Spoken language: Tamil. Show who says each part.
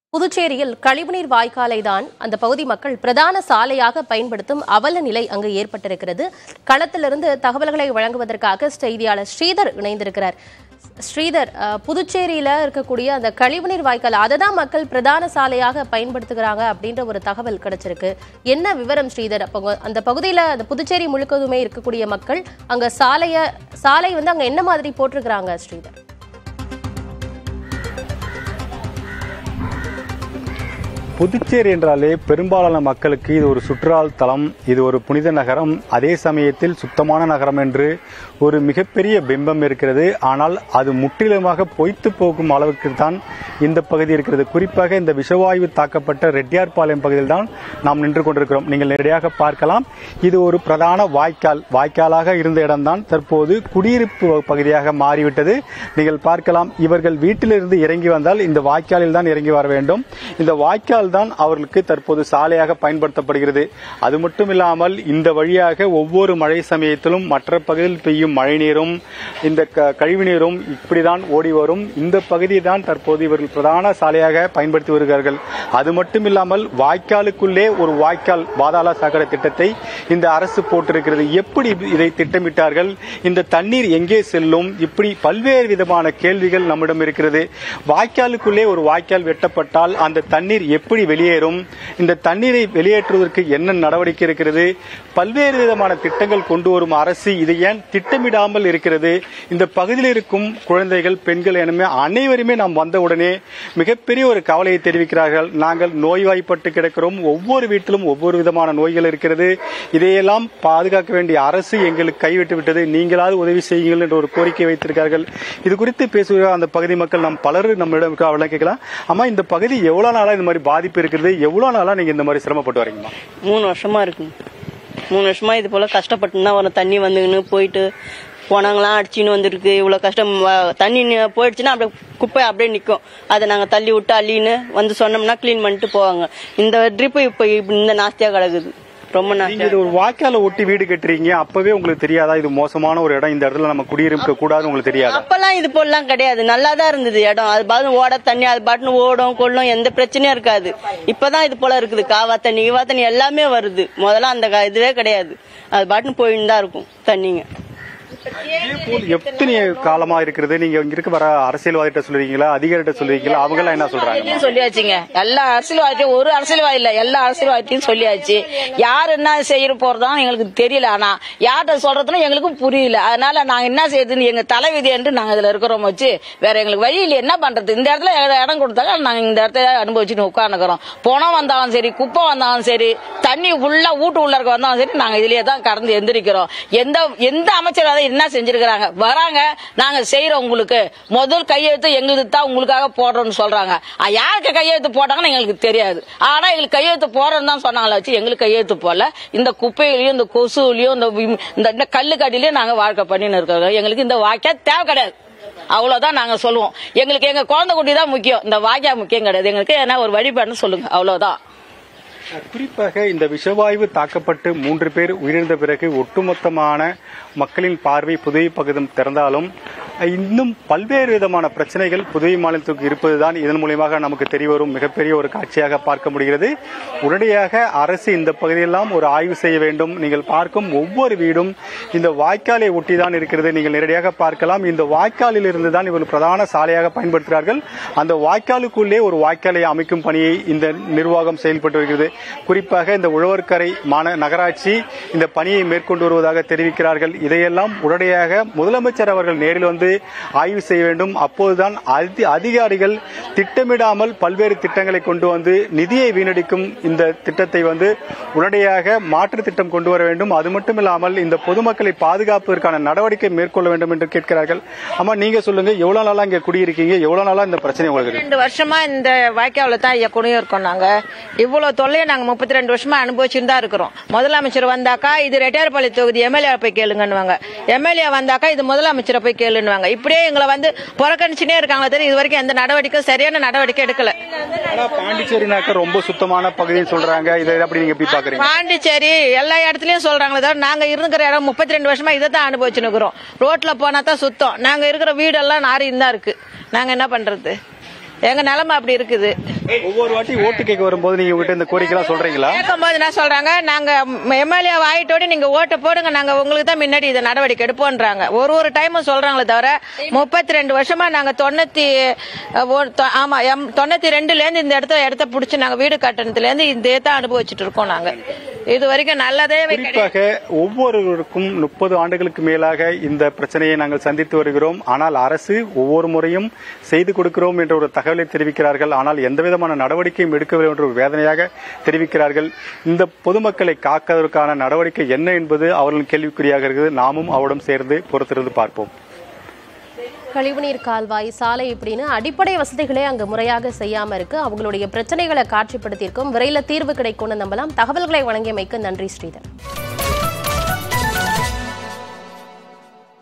Speaker 1: புதுச்சேரியில் கழிவுநீர் வாய்க்காலை தான் அந்த பகுதி மக்கள் பிரதான சாலையாக பயன்படுத்தும் அவல நிலை அங்கு ஏற்பட்டிருக்கிறது களத்திலிருந்து தகவல்களை வழங்குவதற்காக செய்தியாளர் ஸ்ரீதர் இணைந்திருக்கிறார் ஸ்ரீதர் அஹ், புதுச்சேரியில இருக்கக்கூடிய அந்த கழிவுநீர் வாய்க்கால் அதை தான் மக்கள் பிரதான சாலையாக பயன்படுத்துகிறாங்க அப்படின்ற ஒரு தகவல் கிடைச்சிருக்கு என்ன விவரம் ஸ்ரீதர் அப்போ உங்க- அந்த பகுதியில அந்த புதுச்சேரி முழுக்கதுமே இருக்கக்கூடிய மக்கள் அங்க சாலைய சாலை வந்து அங்க என்ன மாதிரி போட்டிருக்கிறாங்க ஸ்ரீதர்
Speaker 2: புதுச்சேரி என்றாலே பெரும்பாலான மக்களுக்கு இது ஒரு சுற்றுலா தலம் இது ஒரு புனித நகரம் அதே சமயத்தில் சுத்தமான நகரம் என்று ஒரு மிகப்பெரிய பிம்பம் இருக்கிறது ஆனால் அது முற்றிலுமாக பொய்த்து போகும் அளவுக்கு தான் இந்த பகுதி இருக்கிறது குறிப்பாக இந்த விஷவாயு தாக்கப்பட்ட ரெட்டியார்பாளையம் பகுதியில் தான் நாம் நின்று கொண்டிருக்கிறோம் நீங்கள் நேரடியாக பார்க்கலாம் இது ஒரு பிரதான வாய்க்கால் வாய்க்காலாக இருந்த இடம்தான் தற்போது குடியிருப்பு பகுதியாக மாறிவிட்டது நீங்கள் பார்க்கலாம் இவர்கள் வீட்டிலிருந்து இறங்கி வந்தால் இந்த வாய்க்காலில் தான் இறங்கி வர வேண்டும் இந்த வாய்க்கால் தான் அவர்களுக்கு தற்போது சாலையாக பயன்படுத்தப்படுகிறது அது மட்டும் இல்லாமல் இந்த வழியாக ஒவ்வொரு மழை சமயத்திலும் மற்ற பகுதியில் பெய்யும் மழை நீரும் இந்த க- கழிவு நீரும் இப்படிதான் ஓடி வரும் இந்த பகுதி தான் தற்போது இவர்கள் பிரதான சாலையாக பயன்படுத்தி வருகிறார்கள் அது மட்டும் இல்லாமல் வாய்க்காலுக்குள்ளே ஒரு வாய்க்கால் பாதாள சாக்கடை திட்டத்தை இந்த அரசு போட்டிருக்கிறது எப்படி இதை திட்டமிட்டார்கள் இந்த தண்ணீர் எங்கே செல்லும் இப்படி பல்வேறு விதமான கேள்விகள் நம்மிடம் இருக்கிறது வாய்க்காலுக்குள்ளே ஒரு வாய்க்கால் வெட்டப்பட்டால் அந்த தண்ணீர் எப்படி வெளியேறும் இந்த தண்ணீரை வெளியேற்றுவதற்கு என்ன நடவடிக்கை இருக்கிறது பல்வேறு விதமான திட்டங்கள் கொண்டு வரும் அரசு இதை ஏன் திட்டமிடாமல் இருக்கிறது இந்த பகுதியில் இருக்கும் குழந்தைகள் பெண்கள் எனவே அனைவருமே நாம் வந்தவுடனே மிகப்பெரிய ஒரு கவலையை தெரிவிக்கிறார்கள் நாங்கள் நோய்வாய்ப்பட்டு கிடக்கிறோம் ஒவ்வொரு வீட்டிலும் ஒவ்வொரு விதமான நோய்கள் இருக்கிறது இதையெல்லாம் பாதுகாக்க வேண்டிய அரசு எங்களுக்கு கைவிட்டு விட்டது நீங்களாவது உதவி செய்யுங்கள் என்ற ஒரு கோரிக்கை வைத்திருக்கார்கள் இது குறித்து பேசுகிற அந்த பகுதி மக்கள் நாம் பலர் நம்மிடம் இருக்க அவளை கேட்கலாம் அம்மா இந்த பகுதி எவ்வளவு நாளா இந்த மாதிரி பாதிப்பு இருக்கிறது எவ்வளவு நாளா நீங்க இந்த மாதிரி சிரமப்பட்டு வரீங்கம்மா
Speaker 3: மூணு வருஷமா இருக்குங்க மூணு வருஷமா இது போல கஷ்டப்பட்டு தான் வரும் தண்ணி வந்துங்கன்னு போயிட்டு போனாங்களாம் அடிச்சுன்னு வந்திருக்கு இவ்வளோ கஷ்டம் வ- தண்ணி நி- போயிடுச்சுன்னா அப்படியே குப்பை அப்படியே நிற்கும் அதை நாங்கள் தள்ளி விட்டு அள்ளின்னு வந்து சொன்னோம்னா க்ளீன் பண்ணிட்டு போவாங்க இந்த ட்ரிப்பு இப்போ இந்த நாஸ்தியாக கிடக்குது ரொம்ப
Speaker 2: நீங்க
Speaker 3: நாஸ்தியாக
Speaker 2: இது ஒரு வாய்க்கால ஒட்டி வீடு கட்டுறீங்க அப்பவே உங்களுக்கு தெரியாதா இது மோசமான ஒரு இடம் இந்த இடத்துல நம்ம குடியிருக்க கூடாது உங்களுக்கு தெரியாதா
Speaker 3: அப்பெல்லாம் இது போலாம் கிடையாது நல்லா தான் இருந்தது இடம் அது பாட்டு ஓட தண்ணி அது பாட்டுன்னு ஓடும் கொள்ளும் எந்த பிரச்சனையும் இருக்காது இப்பதான் இது போல இருக்குது காவா தண்ணி ஈவா தண்ணி எல்லாமே வருது முதல்ல அந்த கா- இதுவே கிடையாது அது பாட்டுன்னு போயின்னு தான் இருக்கும் தண்ணிங்க
Speaker 2: இதேபோல் எத்தனை காலமா இருக்கிறது நீங்க இங்க இருக்க வர அரசியல்வாதிகிட்ட சொல்றீங்களா அதிகாரிகிட்ட சொல்றீங்களா அவங்க எல்லாம் என்ன சொல்றாங்க
Speaker 4: எல்லாத்தையும் சொல்லியாச்சுங்க எல்லா அரசியல்வாதியும் ஒரு அரசியல்வாதி இல்ல எல்லா அரசியல்வாதியும் சொல்லியாச்சு யார் என்ன செய்ய போறதும் எங்களுக்கு தெரியல ஆனா யார்கிட்ட சொல்றதுன்னு எங்களுக்கும் புரியல அதனால நாங்க என்ன செய்யறதுன்னு எங்க தலைவிதி என்று நாங்க இதுல இருக்கிறோம் வச்சு வேற எங்களுக்கு வழி இல்லை என்ன பண்றது இந்த இடத்துல எங்களுக்கு இடம் கொடுத்தாங்க நாங்க இந்த இடத்த அனுபவிச்சுட்டு உட்காந்துக்கிறோம் பணம் வந்தாலும் சரி குப்பை வந்தாலும் சரி தண்ணி ஃபுல்லா வீட்டு உள்ள இருக்க வந்தாலும் சரி நாங்க இதுலயே தான் கடந்து எந்திரிக்கிறோம் எந்த எந்த அமைச்சராவது என்ன செஞ்சிருக்கிறாங்க வராங்க நாங்க செய்யறோம் உங்களுக்கு முதல் கையெழுத்து எங்களுக்கு தான் உங்களுக்காக போடுறோம்னு சொல்றாங்க ஆ, யாருக்கு கையெழுத்து போட்டாங்கன்னு எங்களுக்கு தெரியாது ஆனா எங்களுக்கு கையெழுத்து போடுறோம்னு தான் சொன்னாங்களே வச்சு எங்களுக்கு கையெழுத்து போடல இந்த குப்பையிலயும் இந்த கொசுலையும் இந்த விம்- இந்த இந்த கல்லு கடியிலயும் நாங்க வாழ்க்கை பண்ணின்னு இருக்கிறோம் எங்களுக்கு இந்த வாய்க்கா தேவை கிடையாது அவ்வளவுதான் நாங்க சொல்லுவோம் எங்களுக்கு எங்க குழந்தை குட்டி தான் முக்கியம் இந்த வாய்க்கா முக்கியம் கிடையாது எங்களுக்கு என்ன ஒரு வழிபாடுன்னு சொல்லுங்க அவ்வளவுதான்
Speaker 2: குறிப்பாக இந்த விஷவாயு தாக்கப்பட்டு மூன்று பேர் உயிரிழந்த பிறகு ஒட்டுமொத்தமான மக்களின் பார்வை புதுவை பகுதம் திறந்தாலும் இன்னும் பல்வேறு விதமான பிரச்சனைகள் புதுவை மாநிலத்துக்கு இருப்பதுதான் இதன் மூலியமாக நமக்கு தெரியவரும் மிகப்பெரிய ஒரு காட்சியாக பார்க்க முடிகிறது உடனடியாக அரசு இந்த பகுதியெல்லாம் ஒரு ஆய்வு செய்ய வேண்டும் நீங்கள் பார்க்கும் ஒவ்வொரு வீடும் இந்த வாய்க்காலை ஒட்டிதான் இருக்கிறது நீங்கள் நேரடியாக பார்க்கலாம் இந்த வாய்க்காலில் இருந்து தான் இவர்கள் பிரதான சாலையாக பயன்படுத்துகிறார்கள் அந்த வாய்க்காலுக்குள்ளே ஒரு வாய்க்காலை அமைக்கும் பணியை இந்த நிர்வாகம் செயல்பட்டு வருகிறது குறிப்பாக இந்த உழவர்கரை மாந நகராட்சி இந்த பணியை மேற்கொண்டு வருவதாக தெரிவிக்கிறார்கள் இதையெல்லாம் உடனடியாக முதலமைச்சர் அவர்கள் நேரில் வந்து ஆய்வு செய்ய வேண்டும் அப்போதுதான் அதி அதிகாரிகள் திட்டமிடாமல் பல்வேறு திட்டங்களை கொண்டு வந்து நிதியை வீணடிக்கும் இந்த திட்டத்தை வந்து உடனடியாக மாற்று திட்டம் கொண்டு வர வேண்டும் அது மட்டும் இல்லாமல் இந்த பொதுமக்களை பாதுகாப்பதற்கான நடவடிக்கை மேற்கொள்ள வேண்டும் என்று கேட்கிறார்கள் அம்மா நீங்க சொல்லுங்க எவ்வளவு நாளா இங்க குடியிருக்கீங்க எவ்வளவு நாளா இந்த பிரச்சனை உங்களுக்கு இருக்கு?
Speaker 5: ரெண்டு வருஷமா இந்த வாய்க்காவில தான் ஐயா குடியும் இருக்கோம் நாங்க இவ்வளவு தொல்லையை நாங்க முப்பத்தி ரெண்டு வருஷமா அனுபவிச்சுட்டு தான் இருக்கிறோம் முதலமைச்சர் வந்தாக்கா இது ரெட்டியார்பாளைய தொகுதி எம்எல்ஏ போய் கேளுங்கன்னுவாங்க எம்எல்ஏ வந்தாக்கா இது முதலமைச்சரை போய் கேளுன்னுவாங்க இப்படியே எங்களை வந்து புறக்கணிச்சுனே இருக்காங்களே தெரியும் இது வரைக்கும் எந்த நடவடிக்கை சரியான நடவடிக்கை எடுக்கல
Speaker 2: ஆனா பாண்டிச்சேரினாக்க ரொம்ப சுத்தமான பகுதின்னு சொல்றாங்க இதை அப்படி நீங்க எப்படி பாக்குறீங்க
Speaker 5: பாண்டிச்சேரி எல்லா இடத்துலயும் சொல்றாங்களே தவிர நாங்க இருக்கிற இடம் முப்பத்தி ரெண்டு வருஷமா இதை தான் அனுபவிச்சுன்னு இருக்கிறோம் ரோட்ல போனா தான் சுத்தம் நாங்க இருக்கிற வீடெல்லாம் நாரின்னு தான் இருக்கு நாங்க என்ன பண்றது எங்க நிலைமை அப்படி இருக்குது
Speaker 2: ஒவ்வொரு வாட்டி ஓட்டு கேட்க வரும்போது நீங்க உங்ககிட்ட இந்த கோரிக்கைலாம் சொல்றீங்களா
Speaker 5: கேட்கும்போது என்ன சொல்றாங்க நாங்க எம்எல்ஏ ஆயிட்டோட நீங்க ஓட்டு போடுங்க நாங்க உங்களுக்கு தான் முன்னாடி இதை நடவடிக்கை எடுப்போன்றாங்க ஒரு ஒரு டைமும் சொல்றாங்களே தவிர முப்பத்தி ரெண்டு வருஷமா நாங்க தொண்ணூத்தி அஹ், ஒரு- தொ- ஆமா எம்- தொண்ணூத்தி ரெண்டுல இருந்து இந்த இடத்த இடத்த பிடிச்சி நாங்க வீடு கட்டணத்துல இருந்து இதே தான் அனுபவிச்சுட்டு இருக்கோம் நாங்க இது வரைக்கும் நல்லதே கிடையாது.
Speaker 2: குறிப்பாக ஒவ்வொருவருக்கும் முப்பது ஆண்டுகளுக்கு மேலாக இந்த பிரச்சனையை நாங்கள் சந்தித்து வருகிறோம் ஆனால் அரசு ஒவ்வொரு முறையும் செய்து கொடுக்கிறோம் என்ற ஒரு தகவலை தெரிவிக்கிறார்கள் ஆனால் எந்த விதமான நடவடிக்கையும் எடுக்கவில்லை என்ற ஒரு வேதனையாக தெரிவிக்கிறார்கள் இந்த பொதுமக்களை காப்பதற்கான நடவடிக்கை என்ன என்பது அவர்களின் கேள்விக்குறியாக இருக்குது நாமும் அவரிடம் சேர்ந்து பொறுத்திருந்து பார்ப்போம்
Speaker 1: கழிவுநீர் கால்வாய் சாலை இப்படின்னு அடிப்படை வசதிகளே அங்கு முறையாக செய்யாம இருக்கு அவங்களுடைய பிரச்சனைகளை காட்சிப்படுத்தியிருக்கோம் விரைவில் தீர்வு கிடைக்கும்னு நம்பலாம் தகவல்களை வழங்கியமைக்கு நன்றி ஸ்ரீதர்